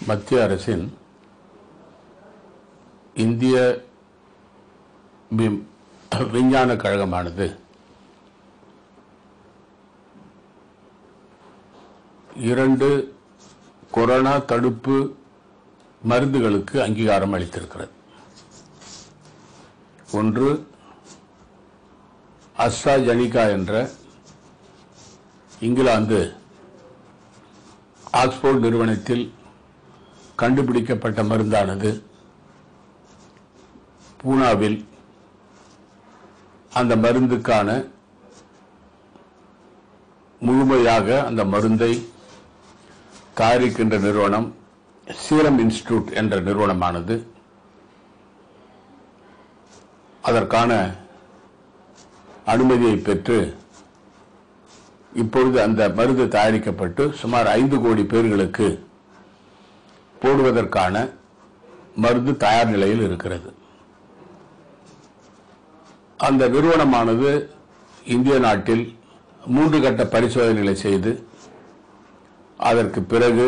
மத்திய அரசின் இந்திய வி- விஞ்ஞான கழகமானது இரண்டு கொரோனா தடுப்பு மருந்துகளுக்கு அங்கீகாரம் அளித்திருக்கிறது ஒன்று அஸ்ட்ராஜெனிகா என்ற இங்கிலாந்து ஆக்ஸ்போர்ட் நிறுவனத்தில் கண்டுபிடிக்கப்பட்ட மருந்தானது பூனாவில் அந்த மருந்துக்கான முழுமையாக அந்த மருந்தை தயாரிக்கின்ற நிறுவனம் சீரம் இன்ஸ்டிடியூட் என்ற நிறுவனமானது அதற்கான அனுமதியை பெற்று இப்பொழுது அந்த மருந்து தயாரிக்கப்பட்டு சுமார் ஐந்து கோடி பேர்களுக்கு போடுவதற்கான மருந்து தயார் நிலையில் இருக்கிறது அந்த நிறுவனமானது இந்திய நாட்டில் மூன்று கட்ட பரிசோதனைகளை செய்து அதற்கு பிறகு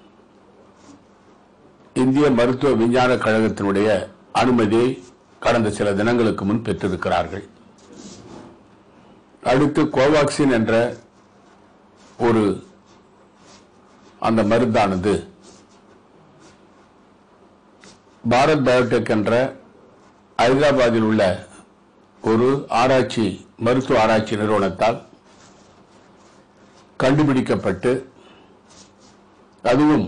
இந்திய மருத்துவ விஞ்ஞான கழகத்தினுடைய அனுமதியை கடந்த சில தினங்களுக்கு முன் பெற்றிருக்கிறார்கள் அடுத்து கோவாக்சின் என்ற ஒரு அந்த மருந்தானது பாரத் பயோடெக் என்ற ஹைதராபாத்தில் உள்ள ஒரு ஆராய்ச்சி மருத்துவ ஆராய்ச்சி நிறுவனத்தால் கண்டுபிடிக்கப்பட்டு அதுவும்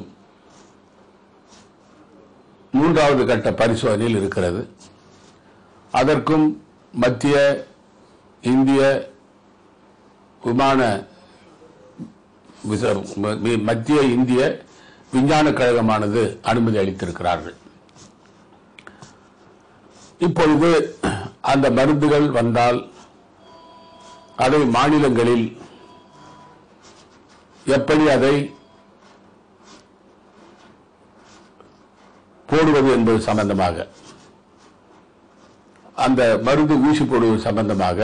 மூன்றாவது கட்ட பரிசோதனையில் இருக்கிறது அதற்கும் மத்திய இந்திய விமான விச- ம- மத்திய இந்திய விஞ்ஞான கழகமானது அனுமதி அளித்திருக்கிறார்கள் இப்பொழுது அந்த மருந்துகள் வந்தால் அதை மாநிலங்களில் எப்படி அதை போடுவது என்பது சம்பந்தமாக அந்த மருந்து ஊசி போடுவது சம்பந்தமாக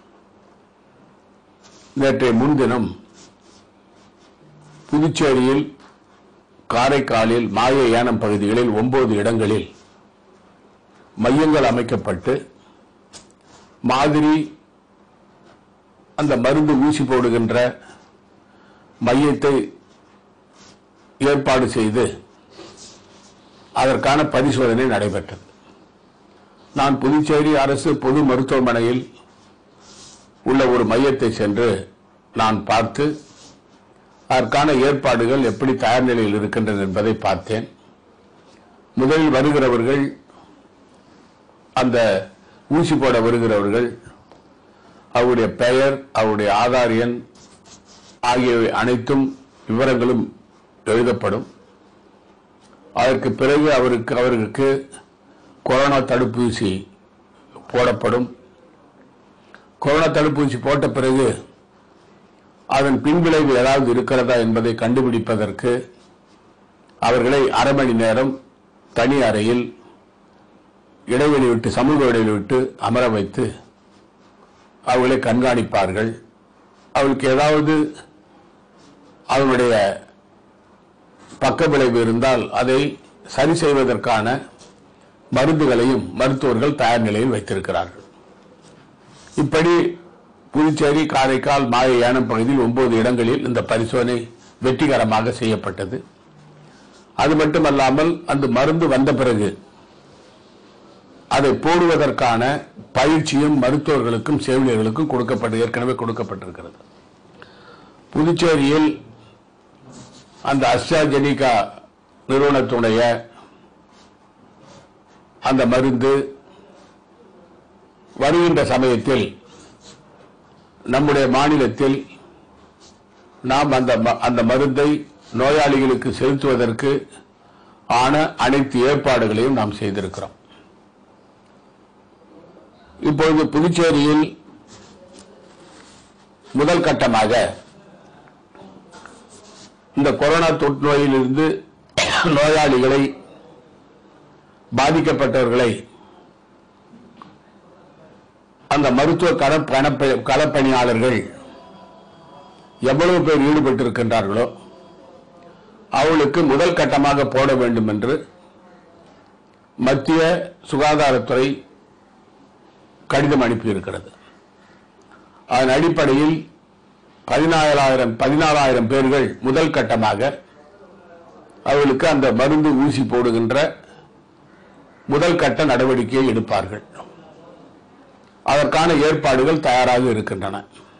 நேற்றைய முன்தினம் புதுச்சேரியில் காரைக்காலில் மாய யானம் பகுதிகளில் ஒன்பது இடங்களில் மையங்கள் அமைக்கப்பட்டு மாதிரி அந்த மருந்து ஊசி போடுகின்ற மையத்தை ஏற்பாடு செய்து அதற்கான பரிசோதனை நடைபெற்றது நான் புதுச்சேரி அரசு பொது மருத்துவமனையில் உள்ள ஒரு மையத்தை சென்று நான் பார்த்து அதற்கான ஏற்பாடுகள் எப்படி தயார் நிலையில் இருக்கின்றன என்பதை பார்த்தேன் முதலில் வருகிறவர்கள் அந்த ஊசி போட வருகிறவர்கள் அவருடைய பெயர் அவருடைய ஆதார் எண் ஆகியவை அனைத்தும் விவரங்களும் எழுதப்படும் அதற்கு பிறகு அவருக்கு அவருக்கு கொரோனா தடுப்பூசி போடப்படும் கொரோனா தடுப்பூசி போட்ட பிறகு அதன் பின்விளைவு ஏதாவது இருக்கிறதா என்பதை கண்டுபிடிப்பதற்கு அவர்களை அரை மணி நேரம் தனி அறையில் இடைவெளி விட்டு சமூக இடைவெளி விட்டு அமர வைத்து அவர்களை கண்காணிப்பார்கள் அவளுக்கு ஏதாவது அவனுடைய பக்க விளைவு இருந்தால் அதை சரி செய்வதற்கான மருந்துகளையும் மருத்துவர்கள் தயார் நிலையில் வைத்திருக்கிறார்கள் இப்படி புதுச்சேரி காரைக்கால் மாய யானம் பகுதியில் ஒன்பது இடங்களில் இந்த பரிசோதனை வெற்றிகரமாக செய்யப்பட்டது அது மட்டுமல்லாமல் அந்த மருந்து வந்த பிறகு அதை போடுவதற்கான பயிற்சியும் மருத்துவர்களுக்கும் செவிலியர்களுக்கும் கொடுக்கப்பட்டு ஏற்கனவே கொடுக்கப்பட்டிருக்கிறது புதுச்சேரியில் அந்த அஸ்ட்ராஜெனிகா நிறுவனத்துடைய அந்த மருந்து வருகின்ற சமயத்தில் நம்முடைய மாநிலத்தில் நாம் அந்த ம- அந்த மருந்தை நோயாளிகளுக்கு செலுத்துவதற்கு ஆன அனைத்து ஏற்பாடுகளையும் நாம் செய்திருக்கிறோம் இப்பொழுது புதுச்சேரியில் முதல் கட்டமாக இந்த கொரோனா தொற்று நோயிலிருந்து நோயாளிகளை பாதிக்கப்பட்டவர்களை அந்த மருத்துவ கள- கணப்ப- களப்பணியாளர்கள் எவ்வளவு பேர் ஈடுபட்டிருக்கின்றார்களோ அவளுக்கு முதல் கட்டமாக போட வேண்டும் என்று மத்திய சுகாதாரத்துறை கடிதம் அனுப்பியிருக்கிறது அதன் அடிப்படையில் பதினாலாயிரம் பதினாலாயிரம் பேர்கள் முதல் கட்டமாக அவர்களுக்கு அந்த மருந்து ஊசி போடுகின்ற முதல் கட்ட நடவடிக்கையை எடுப்பார்கள் அதற்கான ஏற்பாடுகள் தயாராக இருக்கின்றன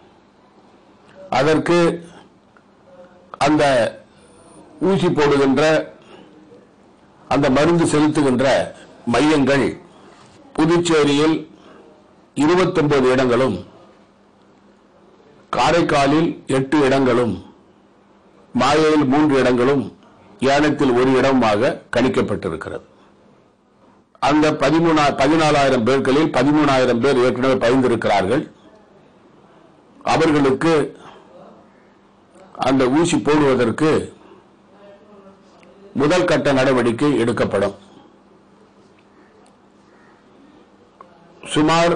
அதற்கு அந்த ஊசி போடுகின்ற அந்த மருந்து செலுத்துகின்ற மையங்கள் புதுச்சேரியில் 29 இடங்களும் காரைக்காலில் எட்டு இடங்களும் மாயையில் மூன்று இடங்களும் ஏனத்தில் ஒரு இடமாக கணிக்கப்பட்டிருக்கிறது அந்த பதிமூணா பதினாலாயிரம் பேர்களில் பதிமூணாயிரம் பேர் ஏற்கனவே பயந்திருக்கிறார்கள் அவர்களுக்கு அந்த ஊசி போடுவதற்கு முதல் கட்ட நடவடிக்கை எடுக்கப்படும் சுமார்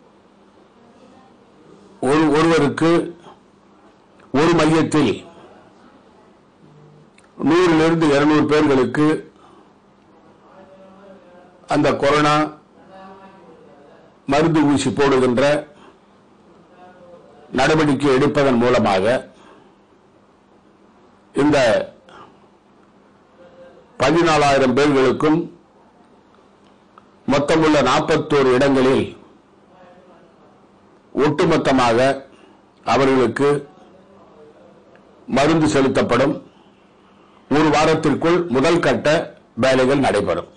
ஒரு ஒருவருக்கு ஒரு மையத்தில் நூறிலிருந்து இருநூறு பேர்களுக்கு அந்த கொரோனா மருந்து ஊசி போடுகின்ற நடவடிக்கை எடுப்பதன் மூலமாக இந்த பதினாலாயிரம் பேர்களுக்கும் மொத்தமுள்ள நாற்பத்தோரு இடங்களில் ஒட்டுமொத்தமாக அவர்களுக்கு மருந்து செலுத்தப்படும் ஒரு வாரத்திற்குள் முதல் கட்ட வேலைகள் நடைபெறும்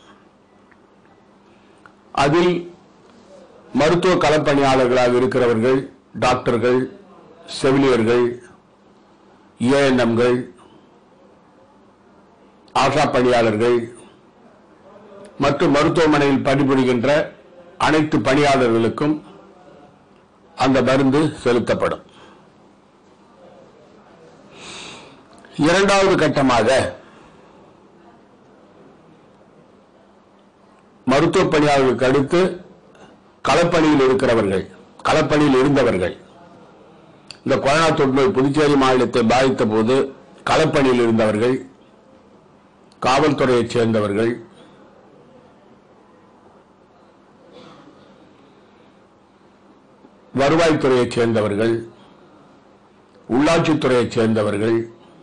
அதில் மருத்துவ களப்பணியாளர்களாக இருக்கிறவர்கள் டாக்டர்கள் செவிலியர்கள் ஏஎன்எம்கள் ஆஷா பணியாளர்கள் மற்றும் மருத்துவமனையில் பணிபுரிகின்ற அனைத்து பணியாளர்களுக்கும் அந்த மருந்து செலுத்தப்படும் இரண்டாவது கட்டமாக மருத்துவ பணியாளர்களுக்கு அடுத்து களப்பணியில் இருக்கிறவர்கள் களப்பணியில் இருந்தவர்கள் இந்த கொரோனா தொற்று நோய் புதுச்சேரி மாநிலத்தை பாதித்த போது களப்பணியில் இருந்தவர்கள் காவல்துறையைச் சேர்ந்தவர்கள் வருவாய்த்துறையைச் சேர்ந்தவர்கள் உள்ளாட்சித்துறையைச் சேர்ந்தவர்கள்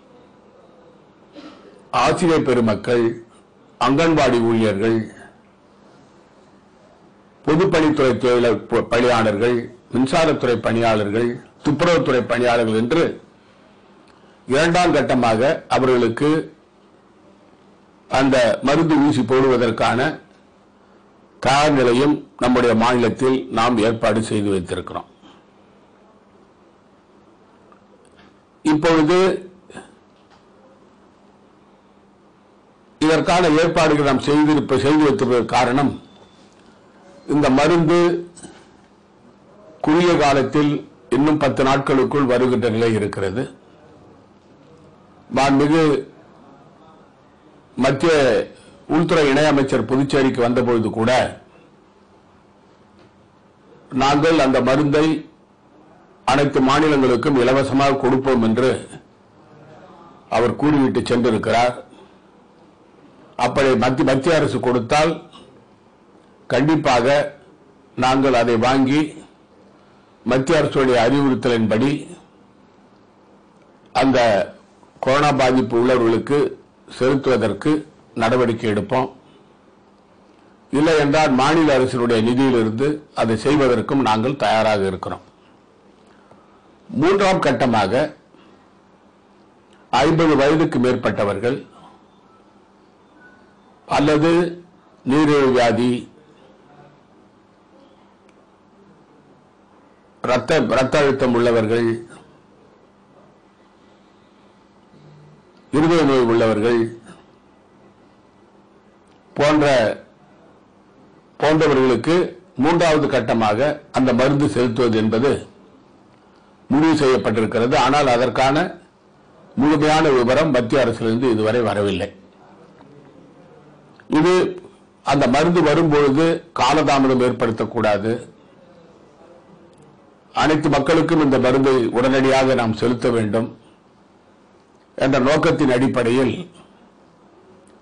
ஆசிரியர் பெருமக்கள் அங்கன்வாடி ஊழியர்கள் பொதுப்பணித்துறை தொழில- ப- பணியாளர்கள் மின்சாரத்துறை பணியாளர்கள் துப்புரவுத்துறை பணியாளர்கள் என்று இரண்டாம் கட்டமாக அவர்களுக்கு அந்த மருந்து ஊசி போடுவதற்கான தயார் நிலையும் நம்முடைய மாநிலத்தில் நாம் ஏற்பாடு செய்து வைத்திருக்கிறோம் இப்பொழுது இதற்கான ஏற்பாடுகள் நாம் செய்திருப்ப செய்து வைத்திருப்பதற்கு காரணம் இந்த மருந்து குறுகிய காலத்தில் இன்னும் பத்து நாட்களுக்குள் வருகின்ற நிலை இருக்கிறது மாண்புமிகு மத்திய உள்துறை இணையமைச்சர் புதுச்சேரிக்கு வந்தபொழுது கூட நாங்கள் அந்த மருந்தை அனைத்து மாநிலங்களுக்கும் இலவசமாக கொடுப்போம் என்று அவர் கூறிவிட்டு சென்றிருக்கிறார் அப்படி மத்திய மத்திய அரசு கொடுத்தால் கண்டிப்பாக நாங்கள் அதை வாங்கி மத்திய அரசுடைய அறிவுறுத்தலின்படி அந்த கொரோனா பாதிப்பு உள்ளவர்களுக்கு செலுத்துவதற்கு நடவடிக்கை எடுப்போம் இல்லை என்றால் மாநில அரசினுடைய நிதியிலிருந்து அதை செய்வதற்கும் நாங்கள் தயாராக இருக்கிறோம் மூன்றாம் கட்டமாக ஐம்பது வயதுக்கு மேற்பட்டவர்கள் அல்லது நீரிழிவு வியாதி ரத்த ரத்த அழுத்தம் உள்ளவர்கள் இருதய நோய் உள்ளவர்கள் போன்ற போன்றவர்களுக்கு மூன்றாவது கட்டமாக அந்த மருந்து செலுத்துவது என்பது முடிவு செய்யப்பட்டிருக்கிறது ஆனால் அதற்கான முழுமையான விவரம் மத்திய அரசிலிருந்து இதுவரை வரவில்லை இது அந்த மருந்து வரும்பொழுது காலதாமதம் ஏற்படுத்தக்கூடாது அனைத்து மக்களுக்கும் இந்த மருந்தை உடனடியாக நாம் செலுத்த வேண்டும் என்ற நோக்கத்தின் அடிப்படையில்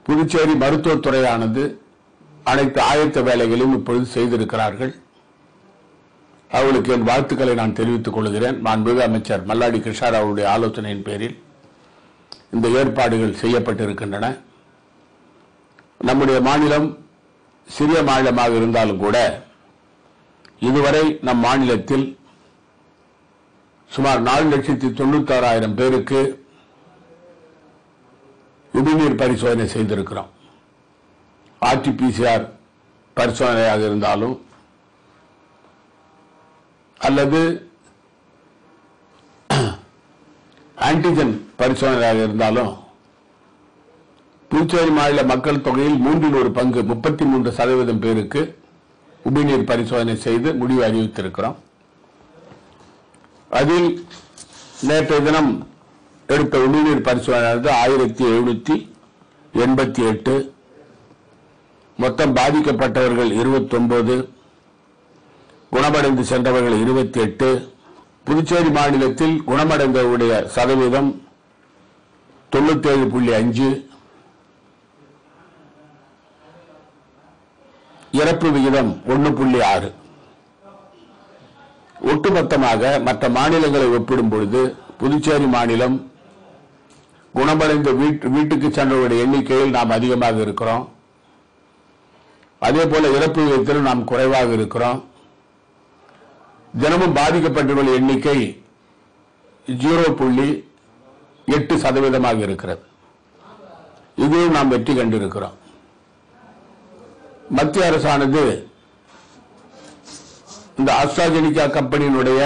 புதுச்சேரி மருத்துவத்துறையானது அனைத்து ஆயத்த வேலைகளையும் இப்பொழுது செய்திருக்கிறார்கள் அவர்களுக்கு என் வாழ்த்துக்களை நான் தெரிவித்துக் கொள்கிறேன் மாண்புமிகு அமைச்சர் மல்லாடி கிருஷ்ணாராவுடைய ஆலோசனையின் பேரில் இந்த ஏற்பாடுகள் செய்யப்பட்டிருக்கின்றன நம்முடைய மாநிலம் சிறிய மாநிலமாக இருந்தாலும் கூட இதுவரை நம் மாநிலத்தில் சுமார் நாலு லட்சத்தி தொண்ணூத்தாறாயிரம் பேருக்கு குடிநீர் பரிசோதனை செய்திருக்கிறோம் ஆர்டிபிசிஆர் பரிசோதனையாக இருந்தாலும் அல்லது ஆன்டிஜன் பரிசோதனையாக இருந்தாலும் புதுச்சேரி மாநில மக்கள் தொகையில் மூன்றில் ஒரு பங்கு முப்பத்தி மூன்று சதவீதம் பேருக்கு குடிநீர் பரிசோதனை செய்து முடிவு அறிவித்திருக்கிறோம் அதில் நேற்றைய தினம் எடுத்த உமிழ்நீர் பரிசோதனை ஆயிரத்தி எழுநூத்தி எண்பத்தி எட்டு மொத்தம் பாதிக்கப்பட்டவர்கள் இருபத்தொன்பது குணமடைந்து சென்றவர்கள் இருபத்தி எட்டு புதுச்சேரி மாநிலத்தில் குணமடைந்தவருடைய சதவீதம் தொண்ணூத்தேழு புள்ளி அஞ்சு இறப்பு விகிதம் ஒன்று புள்ளி ஆறு ஒட்டுமொத்தமாக மற்ற மாநிலங்களை ஒப்பிடும் பொழுது புதுச்சேரி மாநிலம் குணமடைந்த வீட்டு வீட்டுக்கு சென்றவருடைய எண்ணிக்கையில் நாம் அதிகமாக இருக்கிறோம் அதே போல இறப்பு விகிதத்திலும் நாம் குறைவாக இருக்கிறோம் தினமும் பாதிக்கப்பட்டவர்கள் எண்ணிக்கை ஜீரோ புள்ளி எட்டு சதவீதமாக இருக்கிறது இதிலும் நாம் வெற்றி கண்டிருக்கிறோம் மத்திய அரசானது இந்த ஆஸ்ட்ராஜெனிகா கம்பெனியினுடைய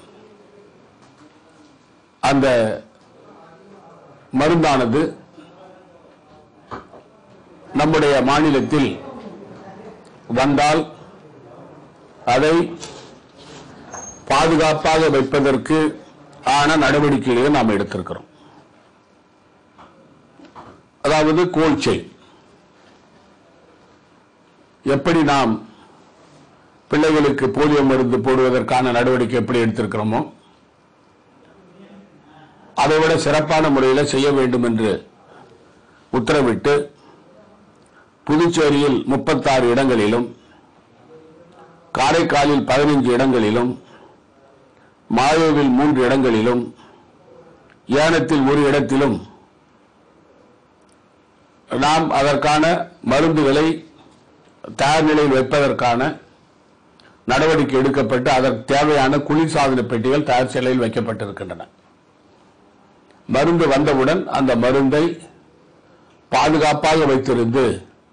அந்த மருந்தானது நம்முடைய மாநிலத்தில் வந்தால் அதை பாதுகாப்பாக வைப்பதற்கு ஆன நடவடிக்கைகளை நாம் எடுத்திருக்கிறோம் அதாவது கோல்ட் செயின் எப்படி நாம் பிள்ளைகளுக்கு போலியோ மருந்து போடுவதற்கான நடவடிக்கை எப்படி எடுத்திருக்கிறோமோ அதை விட சிறப்பான முறையில் செய்ய வேண்டும் என்று உத்தரவிட்டு புதுச்சேரியில் முப்பத்தாறு இடங்களிலும் காரைக்காலில் பதினைஞ்சு இடங்களிலும் மாயோவில் மூன்று இடங்களிலும் ஏனத்தில் ஒரு இடத்திலும் நாம் அதற்கான மருந்துகளை தயார் நிலையில் வைப்பதற்கான நடவடிக்கை எடுக்கப்பட்டு அதற்கு தேவையான குளிர்சாதன பெட்டிகள் தயார் நிலையில் வைக்கப்பட்டிருக்கின்றன மருந்து வந்தவுடன் அந்த மருந்தை பாதுகாப்பாக வைத்திருந்து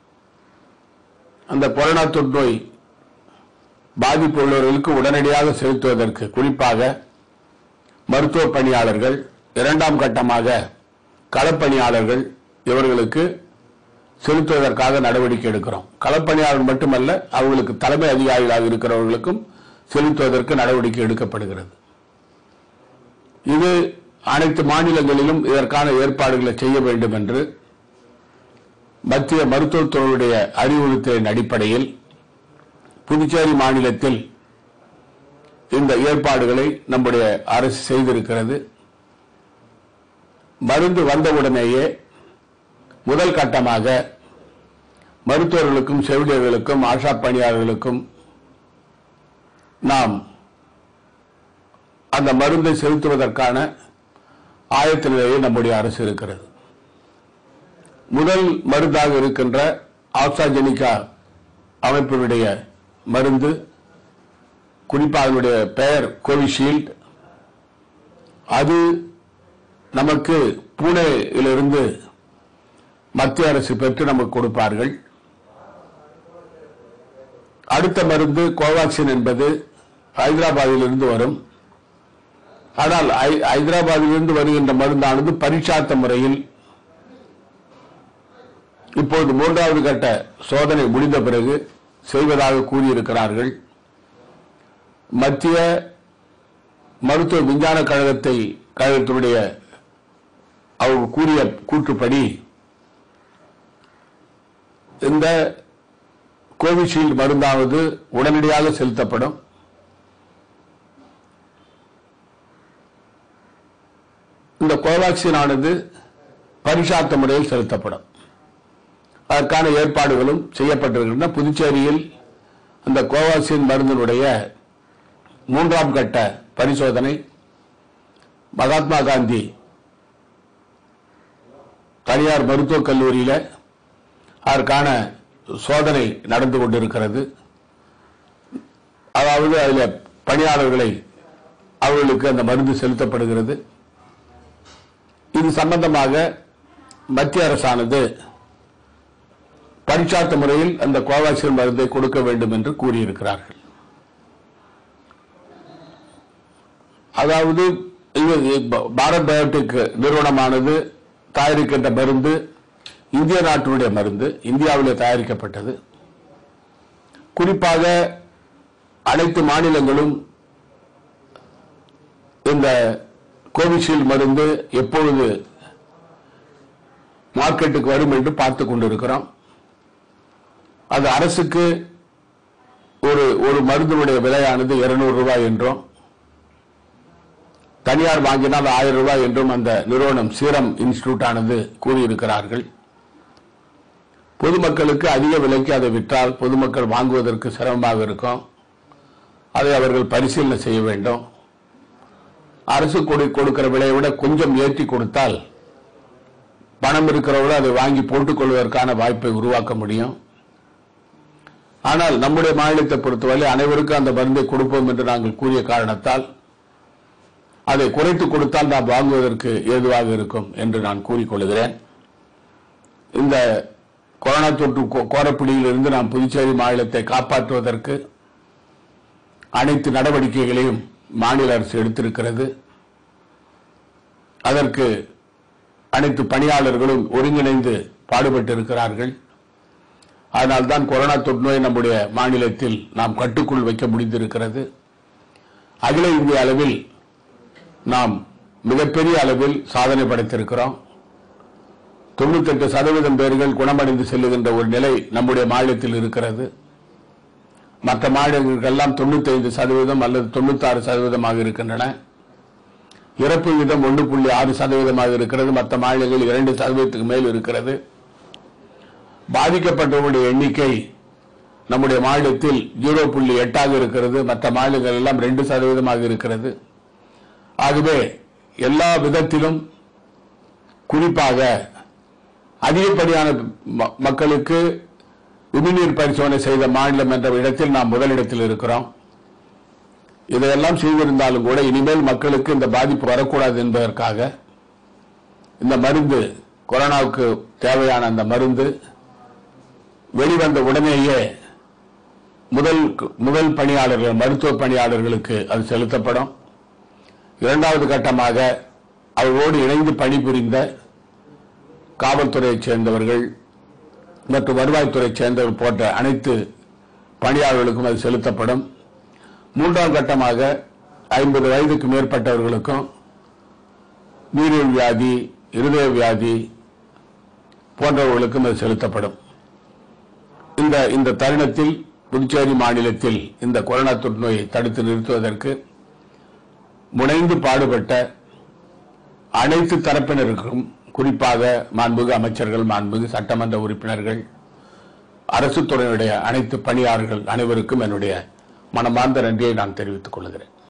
அந்த கொரோனா தொற்று நோய் பாதிப்பு உள்ளவர்களுக்கு உடனடியாக செலுத்துவதற்கு குறிப்பாக மருத்துவ பணியாளர்கள் இரண்டாம் கட்டமாக களப்பணியாளர்கள் இவர்களுக்கு செலுத்துவதற்காக நடவடிக்கை எடுக்கிறோம் களப்பணியாளர் மட்டுமல்ல அவர்களுக்கு தலைமை அதிகாரிகளாக இருக்கிறவர்களுக்கும் செலுத்துவதற்கு நடவடிக்கை எடுக்கப்படுகிறது இது அனைத்து மாநிலங்களிலும் இதற்கான ஏற்பாடுகளை செய்ய வேண்டும் என்று மத்திய மருத்துவத்துறையுடைய அறிவுறுத்தலின் அடிப்படையில் புதுச்சேரி மாநிலத்தில் இந்த ஏற்பாடுகளை நம்முடைய அரசு செய்திருக்கிறது மருந்து வந்தவுடனேயே முதல் கட்டமாக மருத்துவர்களுக்கும் செவிலியர்களுக்கும் ஆஷா பணியாளர்களுக்கும் நாம் அந்த மருந்தை செலுத்துவதற்கான ஆயத்த நிலையை நம்முடைய அரசு இருக்கிறது முதல் மருந்தாக இருக்கின்ற ஆஸ்ட்ராஜெனிகா அமைப்பினுடைய மருந்து குறிப்பாக அதனுடைய பெயர் கோவிஷீல்டு அது நமக்கு பூனேயிலிருந்து மத்திய அரசு பெற்று நமக்கு கொடுப்பார்கள் அடுத்த மருந்து கோவாக்சின் என்பது ஹைதராபாத்திலிருந்து வரும் ஆனால் ஹை- ஹைதராபாத்திலிருந்து வருகின்ற மருந்தானது பரீட்சார்த்த முறையில் இப்போது மூன்றாவது கட்ட சோதனை முடிந்த பிறகு செய்வதாக கூறியிருக்கிறார்கள் மத்திய மருத்துவ விஞ்ஞான கழகத்தை கழகத்தினுடைய அவர் கூறிய கூற்றுப்படி இந்த கோவிஷீல்டு மருந்தாவது உடனடியாக செலுத்தப்படும் இந்த கோவாக்சின் ஆனது பரிசார்த்த முறையில் செலுத்தப்படும் அதற்கான ஏற்பாடுகளும் செய்யப்பட்டிருக்கின்றன புதுச்சேரியில் அந்த கோவாக்சின் மருந்தினுடைய மூன்றாம் கட்ட பரிசோதனை மகாத்மா காந்தி தனியார் மருத்துவக் கல்லூரியில் அதற்கான சோதனை நடந்து கொண்டிருக்கிறது அதாவது அதில் பணியாளர்களை அவர்களுக்கு அந்த மருந்து செலுத்தப்படுகிறது இது சம்பந்தமாக மத்திய அரசானது பரிச்சார்த்த முறையில் அந்த கோவாக்சின் மருந்தை கொடுக்க வேண்டும் என்று கூறியிருக்கிறார்கள் அதாவது இது பாரத் பயோடெக் நிறுவனமானது தயாரிக்கின்ற மருந்து இந்திய நாட்டினுடைய மருந்து இந்தியாவிலே தயாரிக்கப்பட்டது குறிப்பாக அனைத்து மாநிலங்களும் இந்த கோவிஷீல்டு மருந்து எப்பொழுது மார்க்கெட்டுக்கு வரும் என்று பார்த்துக் கொண்டிருக்கிறோம் அது அரசுக்கு ஒரு ஒரு மருந்தினுடைய விலையானது 200 ரூபாய் என்றும் தனியார் வாங்கினால் ஆயிரம் ரூபாய் என்றும் அந்த நிறுவனம் சீரம் இன்ஸ்டிடியூட் ஆனது கூறியிருக்கிறார்கள் பொதுமக்களுக்கு அதிக விலைக்கு அதை விற்றால் பொதுமக்கள் வாங்குவதற்கு சிரமமாக இருக்கும் அதை அவர்கள் பரிசீலனை செய்ய வேண்டும் அரசு கொடு- கொடுக்கிற விலையை விட கொஞ்சம் ஏற்றி கொடுத்தால் பணம் இருக்கிறவர்கள் அதை வாங்கி போட்டுக் கொள்வதற்கான வாய்ப்பை உருவாக்க முடியும் ஆனால் நம்முடைய மாநிலத்தை பொறுத்தவரை அனைவருக்கும் அந்த மருந்தை கொடுப்போம் என்று நாங்கள் கூறிய காரணத்தால் அதை குறைத்து கொடுத்தால் நாம் வாங்குவதற்கு ஏதுவாக இருக்கும் என்று நான் கூறிக்கொள்கிறேன் இந்த கொரோனா தொற்று கோ- கோரப்பிடியில் இருந்து நாம் புதுச்சேரி மாநிலத்தை காப்பாற்றுவதற்கு அனைத்து நடவடிக்கைகளையும் மாநில அரசு எடுத்திருக்கிறது அதற்கு அனைத்து பணியாளர்களும் ஒருங்கிணைந்து பாடுபட்டு இருக்கிறார்கள் அதனால்தான் கொரோனா தொற்று நோய் நம்முடைய மாநிலத்தில் நாம் கட்டுக்குள் வைக்க முடிந்திருக்கிறது அகில இந்திய அளவில் நாம் மிகப்பெரிய அளவில் சாதனை படைத்திருக்கிறோம் தொண்ணூத்தெட்டு சதவீதம் பேர்கள் குணமடைந்து செல்லுகின்ற ஒரு நிலை நம்முடைய மாநிலத்தில் இருக்கிறது மற்ற மாநிலங்களுக்கெல்லாம் தொண்ணூத்தைந்து சதவீதம் அல்லது தொண்ணூத்தாறு சதவீதமாக இருக்கின்றன இறப்பு விகிதம் ஒன்று புள்ளி ஆறு சதவீதமாக இருக்கிறது மற்ற மாநிலங்கள் இரண்டு சதவீதத்துக்கு மேல் இருக்கிறது பாதிக்கப்பட்டவர்களுடைய எண்ணிக்கை நம்முடைய மாநிலத்தில் ஜீரோ புள்ளி எட்டாக இருக்கிறது மற்ற மாநிலங்கள் எல்லாம் ரெண்டு சதவீதமாக இருக்கிறது ஆகவே எல்லா விதத்திலும் குறிப்பாக அதிகப்படியான ம- மக்களுக்கு உமிழ்நீர் பரிசோதனை செய்த மாநிலம் என்ற இடத்தில் நாம் முதலிடத்தில் இருக்கிறோம் இதையெல்லாம் செய்திருந்தாலும் கூட இனிமேல் மக்களுக்கு இந்த பாதிப்பு வரக்கூடாது என்பதற்காக இந்த மருந்து கொரோனாவுக்கு தேவையான அந்த மருந்து வெளிவந்த உடனேயே முதல் முதல் பணியாளர்கள் மருத்துவ பணியாளர்களுக்கு அது செலுத்தப்படும் இரண்டாவது கட்டமாக அவர்களோடு இணைந்து பணிபுரிந்த காவல்துறையைச் சேர்ந்தவர்கள் மற்றும் வருவாய்த்துறையைச் சேர்ந்தவர்கள் போன்ற அனைத்து பணியாளர்களுக்கும் அது செலுத்தப்படும் மூன்றாம் கட்டமாக ஐம்பது வயதுக்கு மேற்பட்டவர்களுக்கும் நீரிழிவு வியாதி இருதய வியாதி போன்றவர்களுக்கும் அது செலுத்தப்படும் இந்த இந்த தருணத்தில் புதுச்சேரி மாநிலத்தில் இந்த கொரோனா தொற்று நோயை தடுத்து நிறுத்துவதற்கு முனைந்து பாடுபட்ட அனைத்து தரப்பினருக்கும் குறிப்பாக மாண்புமிகு அமைச்சர்கள் மாண்புமிகு சட்டமன்ற உறுப்பினர்கள் அரசு துறையுடைய அனைத்து பணியாளர்கள் அனைவருக்கும் என்னுடைய மனமார்ந்த நன்றியை நான் தெரிவித்துக் கொள்கிறேன்